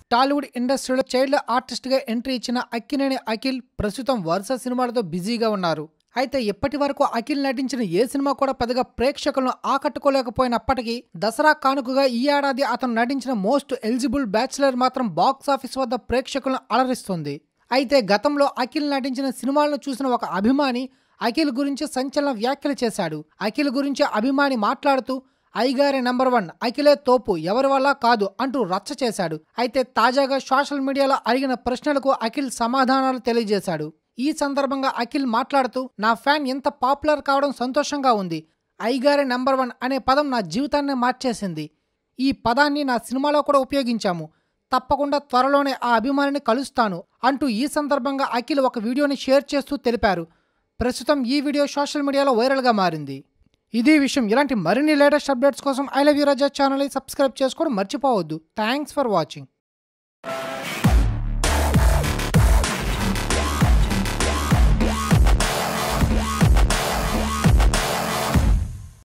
టాలీవుడ్ ఇండస్ట్రీలో చైల్డ్ ఆర్టిస్ట్గా ఎంట్రీ ఇచ్చిన అక్కినేని అఖిల్ ప్రస్తుతం వరుస సినిమాలతో బిజీగా ఉన్నారు అయితే ఇప్పటి వరకు అఖిల్ నటించిన ఏ సినిమా కూడా పెద్దగా ప్రేక్షకులను ఆకట్టుకోలేకపోయినప్పటికీ దసరా కానుకగా ఈ ఏడాది అతను నటించిన మోస్ట్ ఎలిజిబుల్ బ్యాచులర్ మాత్రం బాక్స్ ఆఫీస్ వద్ద ప్రేక్షకులను అలరిస్తుంది అయితే గతంలో అఖిల్ నటించిన సినిమాలను చూసిన ఒక అభిమాని అఖిల్ గురించి సంచలన వ్యాఖ్యలు చేశాడు అఖిల్ గురించి అభిమాని మాట్లాడుతూ ఐగారి నెంబర్ వన్ అఖిలే తోపు ఎవరి వల్ల కాదు అంటూ రచ్చ చేశాడు అయితే తాజాగా సోషల్ మీడియాలో అడిగిన ప్రశ్నలకు అఖిల్ సమాధానాలు తెలియజేశాడు ఈ సందర్భంగా అఖిల్ మాట్లాడుతూ నా ఫ్యాన్ ఎంత పాపులర్ కావడం సంతోషంగా ఉంది ఐగారి నెంబర్ వన్ అనే పదం నా జీవితాన్ని మార్చేసింది ఈ పదాన్ని నా సినిమాలో కూడా ఉపయోగించాము తప్పకుండా త్వరలోనే ఆ అభిమానిని కలుస్తాను అంటూ ఈ సందర్భంగా అఖిల్ ఒక వీడియోని షేర్ చేస్తూ తెలిపారు ప్రస్తుతం ఈ వీడియో సోషల్ మీడియాలో వైరల్గా మారింది ఇది విషయం ఇలాంటి మరిన్ని లేటెస్ట్ అప్డేట్స్ కోసం ఐ లవ్ యూ రాజా ఛానల్ని సబ్స్క్రైబ్ చేసుకోవడం మర్చిపోవద్దు థ్యాంక్స్ ఫర్ వాచింగ్